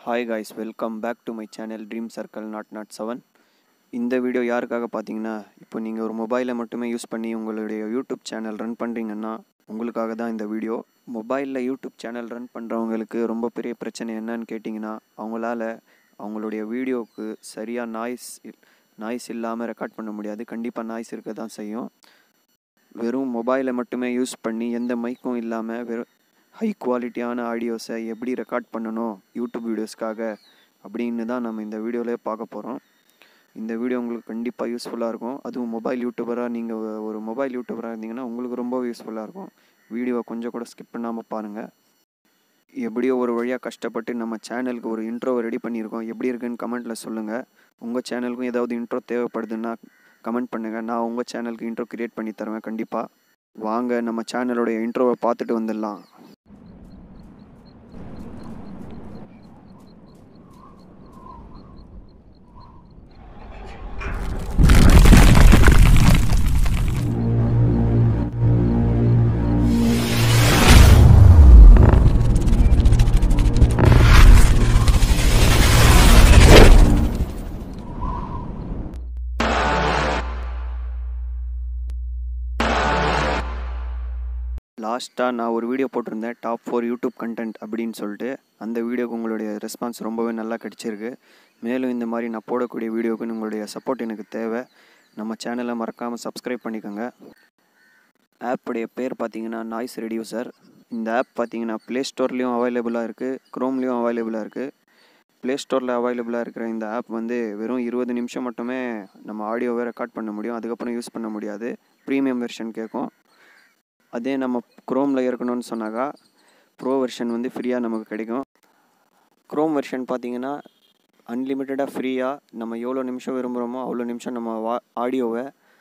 hi guys welcome back to my channel dream circle naught naught seven இந்த video யாருக்காக பார்த்தீங்கன்னா இப்போ நீங்கள் ஒரு மொபைலை மட்டுமே யூஸ் பண்ணி உங்களுடைய யூடியூப் சேனல் ரன் பண்ணுறீங்கன்னா உங்களுக்காக தான் இந்த வீடியோ மொபைலில் யூடியூப் சேனல் ரன் பண்ணுறவங்களுக்கு ரொம்ப பெரிய பிரச்சனை என்னன்னு கேட்டிங்கன்னா அவங்களால அவங்களுடைய வீடியோவுக்கு சரியாக நாய்ஸ் நாய்ஸ் இல்லாமல் ரெக்கார்ட் பண்ண முடியாது கண்டிப்பாக நாய்ஸ் இருக்க தான் செய்யும் வெறும் மொபைலை மட்டுமே யூஸ் பண்ணி எந்த மைக்கும் இல்லாமல் வெறும் ஹை குவாலிட்டியான ஆடியோஸை எப்படி ரெக்கார்ட் பண்ணணும் யூடியூப் வீடியோஸ்க்காக அப்படின்னு தான் நம்ம இந்த வீடியோவிலே பார்க்க போகிறோம் இந்த வீடியோ உங்களுக்கு கண்டிப்பாக யூஸ்ஃபுல்லாக இருக்கும் அதுவும் மொபைல் யூடியூபராக நீங்கள் ஒரு மொபைல் யூடியூபராக இருந்தீங்கன்னா உங்களுக்கு ரொம்ப யூஸ்ஃபுல்லாக இருக்கும் வீடியோவை கொஞ்சம் கூட ஸ்கிப் பண்ணாமல் பாருங்கள் எப்படியோ ஒரு வழியாக கஷ்டப்பட்டு நம்ம சேனலுக்கு ஒரு இன்ட்ரோவை ரெடி பண்ணியிருக்கோம் எப்படி இருக்குன்னு கமெண்ட்டில் சொல்லுங்கள் உங்கள் சேனலுக்கும் ஏதாவது இன்ட்ரோ தேவைப்படுதுன்னா கமெண்ட் பண்ணுங்கள் நான் உங்கள் சேனலுக்கு இன்ட்ரோ க்ரியேட் பண்ணி தருவேன் கண்டிப்பாக வாங்க நம்ம சேனலோடைய இன்ட்ரோவை பார்த்துட்டு வந்துடலாம் லாஸ்ட்டாக நான் ஒரு வீடியோ போட்டிருந்தேன் டாப் ஃபோர் யூடியூப் கண்டென்ட் அப்படின்னு சொல்லிட்டு அந்த வீடியோக்கு உங்களுடைய ரெஸ்பான்ஸ் ரொம்பவே நல்லா கிடச்சிருக்கு மேலும் இந்த மாதிரி நான் போடக்கூடிய வீடியோக்கு உங்களுடைய சப்போர்ட் எனக்கு தேவை நம்ம சேனலை மறக்காமல் சப்ஸ்கிரைப் பண்ணிக்கோங்க ஆப்புடைய பேர் பார்த்தீங்கன்னா நாய்ஸ் ரெடியூசர் இந்த ஆப் பார்த்தீங்கன்னா ப்ளே ஸ்டோர்லேயும் அவைலபிளாக இருக்குது க்ரோம்லேயும் அவைலபிளாக இருக்குது ப்ளே ஸ்டோரில் அவைலபிளாக இருக்கிற இந்த ஆப் வந்து வெறும் இருபது நிமிஷம் மட்டுமே நம்ம ஆடியோவை ரெக்கார்ட் பண்ண முடியும் அதுக்கப்புறம் யூஸ் பண்ண முடியாது ப்ரீமியம் வெர்ஷன் கேட்கும் அதே நம்ம க்ரோமில் இருக்கணும்னு சொன்னாக்கா ப்ரோ வெர்ஷன் வந்து ஃப்ரீயாக நமக்கு கிடைக்கும் க்ரோம் வெர்ஷன் பார்த்தீங்கன்னா அன்லிமிட்டடாக ஃப்ரீயாக நம்ம எவ்வளோ நிமிஷம் விரும்புகிறோமோ அவ்வளோ நிமிஷம் நம்ம வா ஆடியோவை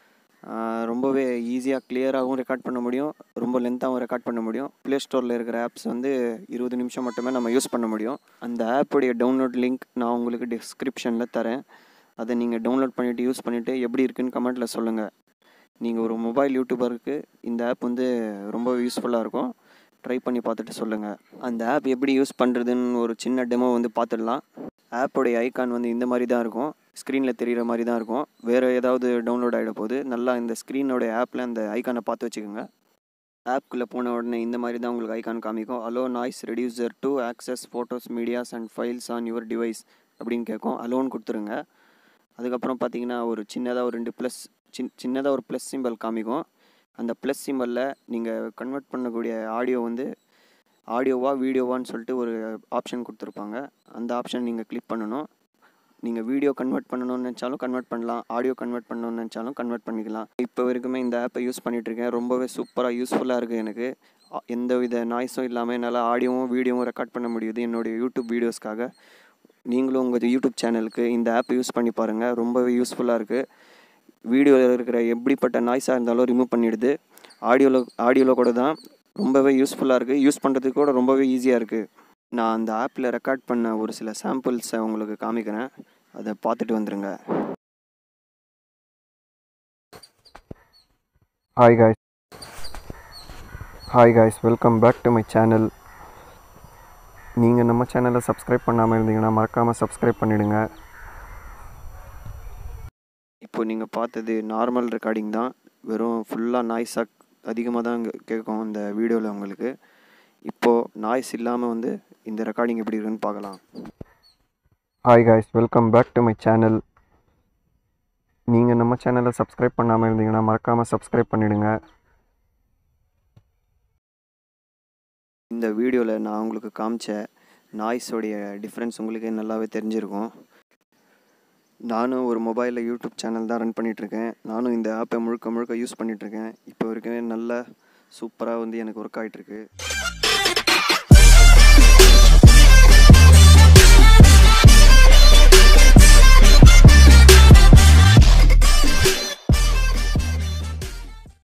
ரொம்பவே ஈஸியாக கிளியராகவும் ரெக்கார்ட் பண்ண முடியும் ரொம்ப லென்த்தாகவும் ரெக்கார்ட் பண்ண முடியும் ப்ளே ஸ்டோரில் இருக்கிற ஆப்ஸ் வந்து இருபது நிமிஷம் மட்டுமே நம்ம யூஸ் பண்ண முடியும் அந்த ஆப்புடைய டவுன்லோட் லிங்க் நான் உங்களுக்கு டிஸ்கிரிப்ஷனில் தரேன் அதை நீங்கள் டவுன்லோட் பண்ணிவிட்டு யூஸ் பண்ணிவிட்டு எப்படி இருக்குன்னு கமெண்ட்டில் சொல்லுங்கள் நீங்கள் ஒரு மொபைல் யூடியூபருக்கு இந்த ஆப் வந்து ரொம்ப யூஸ்ஃபுல்லாக இருக்கும் ட்ரை பண்ணி பார்த்துட்டு சொல்லுங்கள் அந்த ஆப் எப்படி யூஸ் பண்ணுறதுன்னு ஒரு சின்ன டெமோ வந்து பார்த்துடலாம் ஆப்போடைய ஐக்கான் வந்து இந்த மாதிரி தான் இருக்கும் ஸ்க்ரீனில் தெரிகிற மாதிரி தான் இருக்கும் வேறு ஏதாவது டவுன்லோட் ஆகிட போது நல்லா இந்த ஸ்க்ரீனோடைய ஆப்பில் அந்த ஐக்கானை பார்த்து வச்சுக்கோங்க ஆப்குள்ளே போன உடனே இந்த மாதிரி தான் உங்களுக்கு ஐக்கான் காமிக்கும் allow noise reducer to access photos medias and files on your device அப்படின்னு கேட்கும் அலோன் கொடுத்துருங்க அதுக்கப்புறம் பார்த்தீங்கன்னா ஒரு சின்னதாக ஒரு ரெண்டு ப்ளஸ் சின் சின்னதாக ஒரு ப்ளஸ் சிம்பிள் காமிக்கும் அந்த ப்ளஸ் சிம்பிளில் நீங்கள் கன்வெர்ட் பண்ணக்கூடிய ஆடியோ வந்து ஆடியோவா வீடியோவான்னு சொல்லிட்டு ஒரு ஆப்ஷன் கொடுத்துருப்பாங்க அந்த ஆப்ஷன் நீங்கள் கிளிக் பண்ணணும் நீங்கள் வீடியோ கன்வெர்ட் பண்ணணும்னு நினச்சாலும் கன்வெர்ட் பண்ணலாம் ஆடியோ கன்வெர்ட் பண்ணணும்னு நினச்சாலும் கன்வெர்ட் பண்ணிக்கலாம் இப்போ வரைக்குமே இந்த ஆப்பை யூஸ் பண்ணிகிட்ருக்கேன் ரொம்பவே சூப்பராக யூஸ்ஃபுல்லாக இருக்குது எனக்கு எந்த வித நாய்ஸும் இல்லாமல் என்னால் ஆடியோவும் வீடியோவும் ரெக்கார்ட் பண்ண முடியுது என்னுடைய யூடியூப் வீடியோஸ்க்காக நீங்களும் உங்கள் யூடியூப் சேனலுக்கு இந்த ஆப் யூஸ் பண்ணி பாருங்கள் ரொம்பவே யூஸ்ஃபுல்லாக இருக்குது வீடியோவில் இருக்கிற எப்படிப்பட்ட நாய்ஸாக இருந்தாலும் ரிமூவ் பண்ணிடுது ஆடியோவில் ஆடியோவில் கூட தான் ரொம்பவே யூஸ்ஃபுல்லாக இருக்குது யூஸ் பண்ணுறதுக்கு கூட ரொம்பவே ஈஸியாக இருக்குது நான் அந்த ஆப்பில் ரெக்கார்ட் பண்ண ஒரு சில சாம்பிள்ஸை உங்களுக்கு காமிக்கிறேன் அதை பார்த்துட்டு வந்துடுங்க hi guys hi guys welcome back to my channel நீங்கள் நம்ம சேனலை சப்ஸ்கிரைப் பண்ணாமல் இருந்தீங்கன்னா மறக்காமல் சப்ஸ்கிரைப் பண்ணிவிடுங்க இப்போ நீங்கள் பார்த்தது நார்மல் ரெக்கார்டிங் தான் வெறும் ஃபுல்லாக நாய்ஸாக அதிகமாக தான் கேட்கும் இந்த வீடியோவில் உங்களுக்கு இப்போது நாய்ஸ் இல்லாமல் வந்து இந்த ரெக்கார்டிங் எப்படி இருக்குன்னு பார்க்கலாம் hi guys welcome back to my channel நீங்கள் நம்ம சேனலை சப்ஸ்கிரைப் பண்ணாமல் இருந்தீங்கன்னா மறக்காமல் சப்ஸ்கிரைப் பண்ணிவிடுங்க இந்த வீடியோவில் நான் உங்களுக்கு காமிச்ச நாய்ஸோடைய டிஃப்ரென்ஸ் உங்களுக்கே நல்லாவே தெரிஞ்சிருக்கும் நானும் ஒரு மொபைலில் யூடியூப் சேனல் தான் ரன் பண்ணிகிட்ருக்கேன் நானும் இந்த ஆப்பை முழுக்க முழுக்க யூஸ் பண்ணிகிட்ருக்கேன் இப்போ வரைக்கும் நல்லா சூப்பராக வந்து எனக்கு ஒர்க் ஆகிட்டுருக்கு